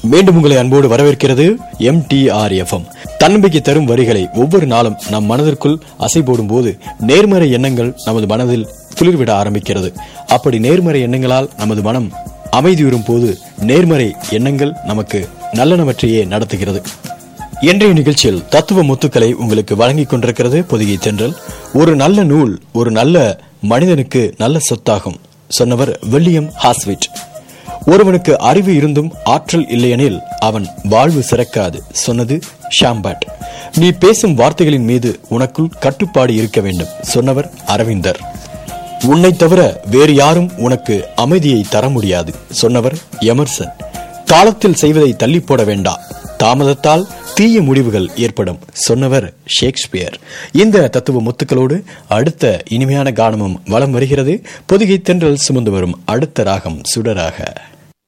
மீண்டும் உங்களை அன்போடு வரவேற்கிறது எம் டி ஆர் எஃப்எம் தன்னம்பிக்கை தரும் வரிகளை ஒவ்வொரு நாளும் நம் மனதிற்குள் அசை போடும் போது நேர்மறை எண்ணங்கள் நமது மனதில் துளிர்விட ஆரம்பிக்கிறது அப்படி நேர்மறை எண்ணங்களால் நமது மனம் அமைதியுறும் போது நேர்மறை எண்ணங்கள் நமக்கு நல்லனவற்றையே நடத்துகிறது இன்றைய நிகழ்ச்சியில் தத்துவ முத்துக்களை உங்களுக்கு வழங்கிக் கொண்டிருக்கிறது பொதிகை தென்றல் ஒரு நல்ல நூல் ஒரு நல்ல மனிதனுக்கு நல்ல சொத்தாகும் சொன்னவர் வில்லியம் ஹாஸ்விட் ஒருவனுக்கு அறிவு இருந்தும் ஆற்றல் இல்லையெனில் அவன் வாழ்வு சிறக்காது சொன்னது ஷாம்பாட் நீ பேசும் வார்த்தைகளின் மீது உனக்குள் கட்டுப்பாடு இருக்க வேண்டும் சொன்னவர் அரவிந்தர் உன்னை தவிர வேறு யாரும் உனக்கு அமைதியை தர முடியாது சொன்னவர் எமர்சன் காலத்தில் செய்வதை தள்ளி போட வேண்டாம் தாமதத்தால் தீய முடிவுகள் ஏற்படும் சொன்னவர் ஷேக்ஸ்பியர் இந்த தத்துவ முத்துக்களோடு அடுத்த இனிமையான கானமும் வலம் வருகிறது பொதிகை தென்றல் சுமந்து வரும் அடுத்த ராகம் சுடராக